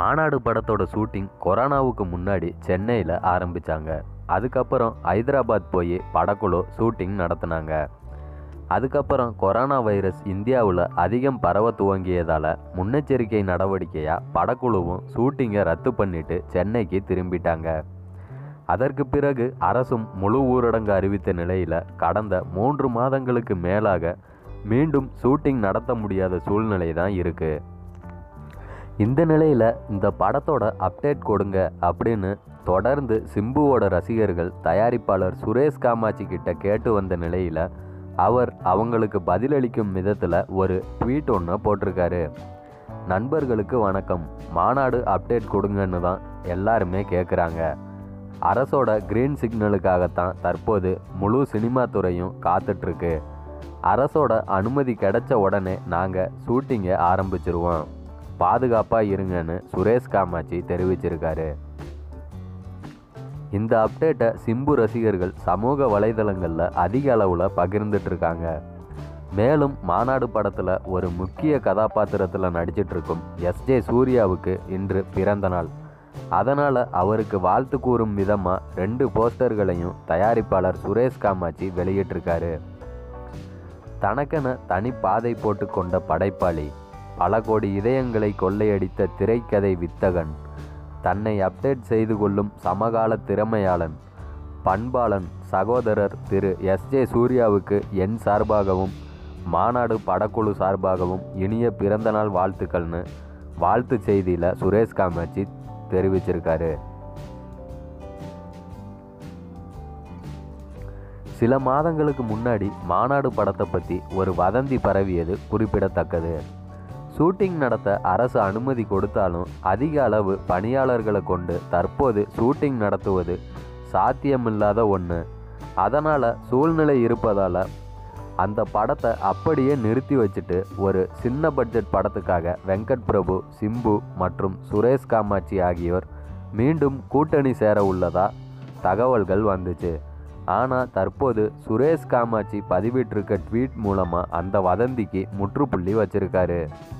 மாநாடு படத்தோட ஷூட்டிங் கொரோனாவுக்கு முன்னாடி சென்னையில் ஆரம்பித்தாங்க அதுக்கப்புறம் ஹைதராபாத் போய் படக்குழு ஷூட்டிங் நடத்தினாங்க அதுக்கப்புறம் கொரோனா வைரஸ் இந்தியாவில் அதிகம் பரவ துவங்கியதால் முன்னெச்சரிக்கை நடவடிக்கையாக படக்குழுவும் ஷூட்டிங்கை ரத்து பண்ணிட்டு சென்னைக்கு திரும்பிட்டாங்க அதற்கு பிறகு அரசும் முழு ஊரடங்கு அறிவித்த நிலையில் கடந்த மூன்று மாதங்களுக்கு மேலாக மீண்டும் ஷூட்டிங் நடத்த முடியாத சூழ்நிலை தான் இருக்குது இந்த நிலையில் இந்த படத்தோட அப்டேட் கொடுங்க அப்படின்னு தொடர்ந்து சிம்புவோட ரசிகர்கள் தயாரிப்பாளர் சுரேஷ் காமாட்சி கிட்ட கேட்டு வந்த நிலையில் அவர் அவங்களுக்கு பதிலளிக்கும் விதத்தில் ஒரு ட்வீட் ஒன்று போட்டிருக்காரு நண்பர்களுக்கு வணக்கம் மாநாடு அப்டேட் கொடுங்கன்னு தான் எல்லாருமே கேட்குறாங்க அரசோட கிரீன் சிக்னலுக்காகத்தான் தற்போது முழு சினிமா துறையும் காத்துட்ருக்கு அரசோட அனுமதி கிடைச்ச உடனே நாங்கள் ஷூட்டிங்கை ஆரம்பிச்சிருவோம் பாதுகாப்பாக இருங்கன்னு சுரேஷ் காமாட்சி தெரிவிச்சிருக்காரு இந்த அப்டேட்டை சிம்பு ரசிகர்கள் சமூக வலைதளங்களில் அதிக அளவில் பகிர்ந்துட்டு இருக்காங்க மேலும் மாநாடு படத்தில் ஒரு முக்கிய கதாபாத்திரத்தில் நடிச்சிட்டு இருக்கும் எஸ்ஜே சூர்யாவுக்கு இன்று பிறந்த நாள் அதனால் அவருக்கு வாழ்த்து கூறும் விதமாக ரெண்டு போஸ்டர்களையும் தயாரிப்பாளர் சுரேஷ் காமாட்சி வெளியிட்டிருக்காரு தனக்கென தனி பாதை போட்டு கொண்ட படைப்பாளி பல கோடி இதயங்களை கொள்ளையடித்த திரைக்கதை வித்தகன் தன்னை அப்டேட் செய்து கொள்ளும் சமகால திறமையாளன் பண்பாளன் சகோதரர் திரு எஸ் ஜே சூர்யாவுக்கு என் சார்பாகவும் மாநாடு படக்குழு சார்பாகவும் இனிய பிறந்தநாள் வாழ்த்துக்கள்னு வாழ்த்து செய்தியில் சுரேஷ் காமாட்சி தெரிவிச்சிருக்காரு சில மாதங்களுக்கு முன்னாடி மாநாடு படத்தை பற்றி ஒரு வதந்தி பரவியது குறிப்பிடத்தக்கது ஷூட்டிங் நடத்த அரசு அனுமதி கொடுத்தாலும் அதிக அளவு பணியாளர்களை கொண்டு தற்போது ஷூட்டிங் நடத்துவது சாத்தியமில்லாத ஒன்று அதனால் சூழ்நிலை இருப்பதால் அந்த படத்தை அப்படியே நிறுத்தி வச்சுட்டு ஒரு சின்ன பட்ஜெட் படத்துக்காக வெங்கட் பிரபு சிம்பு மற்றும் சுரேஷ் காமாட்சி ஆகியோர் மீண்டும் கூட்டணி சேர உள்ளதா தகவல்கள் வந்துச்சு ஆனால் தற்போது சுரேஷ் காமாட்சி பதிவிட்டிருக்க ட்வீட் மூலமாக அந்த வதந்திக்கு முற்றுப்புள்ளி வச்சிருக்காரு